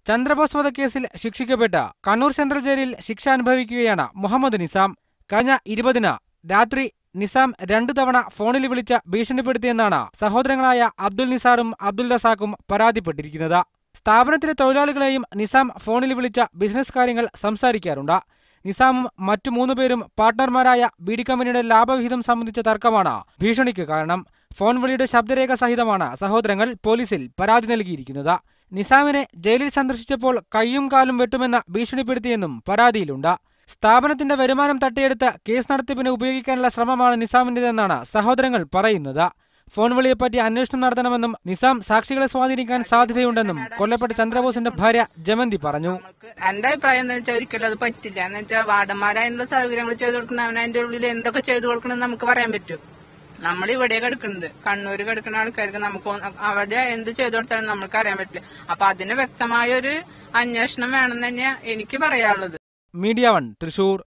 ചന്ദ്രബോസ് വധക്കേസിൽ ശിക്ഷിക്കപ്പെട്ട കണ്ണൂർ സെൻട്രൽ ജയിലിൽ ശിക്ഷ അനുഭവിക്കുകയാണ് മുഹമ്മദ് നിസാം കഴിഞ്ഞ ഇരുപതിന് രാത്രി നിസാം രണ്ടു തവണ ഫോണിൽ വിളിച്ച് ഭീഷണിപ്പെടുത്തിയെന്നാണ് സഹോദരങ്ങളായ അബ്ദുൽ നിസാറും അബ്ദുൽ റസാഖും പരാതിപ്പെട്ടിരിക്കുന്നത് സ്ഥാപനത്തിലെ തൊഴിലാളികളെയും നിസാം ഫോണിൽ വിളിച്ച ബിസിനസ് കാര്യങ്ങൾ സംസാരിക്കാറുണ്ട് നിസാമും മറ്റു മൂന്ന് പേരും പാർട്ട്ണർമാരായ ബീഡി കമ്പനിയുടെ ലാഭവിഹിതം സംബന്ധിച്ച തർക്കമാണ് ഭീഷണിക്ക് കാരണം ഫോൺ വിളിയുടെ ശബ്ദരേഖ സഹിതമാണ് സഹോദരങ്ങൾ പോലീസിൽ പരാതി നൽകിയിരിക്കുന്നത് നിസാമിനെ ജയിലിൽ സന്ദർശിച്ചപ്പോൾ കൈയും കാലും വെട്ടുമെന്ന് ഭീഷണിപ്പെടുത്തിയെന്നും പരാതിയിലുണ്ട് സ്ഥാപനത്തിന്റെ വരുമാനം തട്ടിയെടുത്ത് കേസ് നടത്തിപ്പിന് ഉപയോഗിക്കാനുള്ള ശ്രമമാണ് നിസാമിന്റേതെന്നാണ് സഹോദരങ്ങൾ പറയുന്നത് ഫോൺ വിളിയെപ്പറ്റി അന്വേഷണം നടത്തണമെന്നും നിസാം സാക്ഷികളെ സ്വാധീനിക്കാൻ സാധ്യതയുണ്ടെന്നും കൊല്ലപ്പെട്ട ചന്ദ്രബോസിന്റെ ഭാര്യ ജമന്തി പറഞ്ഞു നമുക്ക് എന്റെ അഭിപ്രായം എന്താ വെച്ചാൽ ഒരിക്കലും അത് പറ്റില്ല എന്ന് വെച്ചാൽ വാർഡന്മാർ അതിനുള്ള സൗകര്യങ്ങൾ ചെയ്തു കൊടുക്കണം അവൻ അതിന്റെ ഉള്ളിൽ എന്തൊക്കെ ചെയ്തു കൊടുക്കണം എന്ന് നമുക്ക് പറയാൻ പറ്റും നമ്മൾ ഇവിടെ കിടക്കുന്നത് കണ്ണൂര് കിടക്കുന്ന ആൾക്കാർക്ക് നമുക്ക് ഒ- അവിടെ എന്ത് ചെയ്തു കൊടുത്താലും നമുക്ക് അറിയാൻ പറ്റില്ല അപ്പൊ അതിന് വ്യക്തമായ ഒരു അന്വേഷണം വേണം തന്നെയാ എനിക്ക് പറയാനുള്ളത് മീഡിയ വൺ തൃശൂർ